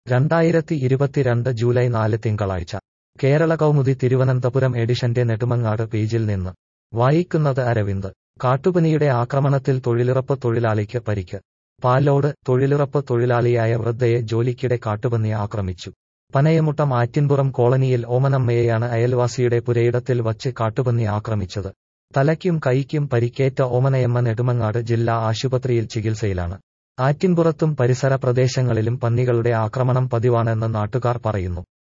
രണ്ടായിരത്തി ഇരുപത്തിരണ്ട് ജൂലൈ നാല് തിങ്കളാഴ്ച കേരള കൗമുദി തിരുവനന്തപുരം എഡിഷന്റെ നെടുമങ്ങാട് പേജിൽ നിന്ന് വായിക്കുന്നത് അരവിന്ദ് കാട്ടുപനിയുടെ ആക്രമണത്തിൽ തൊഴിലുറപ്പ് തൊഴിലാളിക്ക് പരിക്ക് പാലോട് തൊഴിലുറപ്പ് തൊഴിലാളിയായ വൃദ്ധയെ ജോലിക്കിടെ കാട്ടുപന്നി ആക്രമിച്ചു പനയമുട്ടം ആറ്റിൻപുറം കോളനിയിൽ ഓമനമ്മയെയാണ് അയൽവാസിയുടെ പുരയിടത്തിൽ വച്ച് കാട്ടുപന്നി ആക്രമിച്ചത് തലയ്ക്കും കൈക്കും പരിക്കേറ്റ ഓമനയമ്മ നെടുമങ്ങാട് ജില്ലാ ആശുപത്രിയിൽ ചികിത്സയിലാണ് ആറ്റിൻപുറത്തും പരിസര പ്രദേശങ്ങളിലും പന്നികളുടെ ആക്രമണം പതിവാണെന്ന് നാട്ടുകാർ പറയുന്നു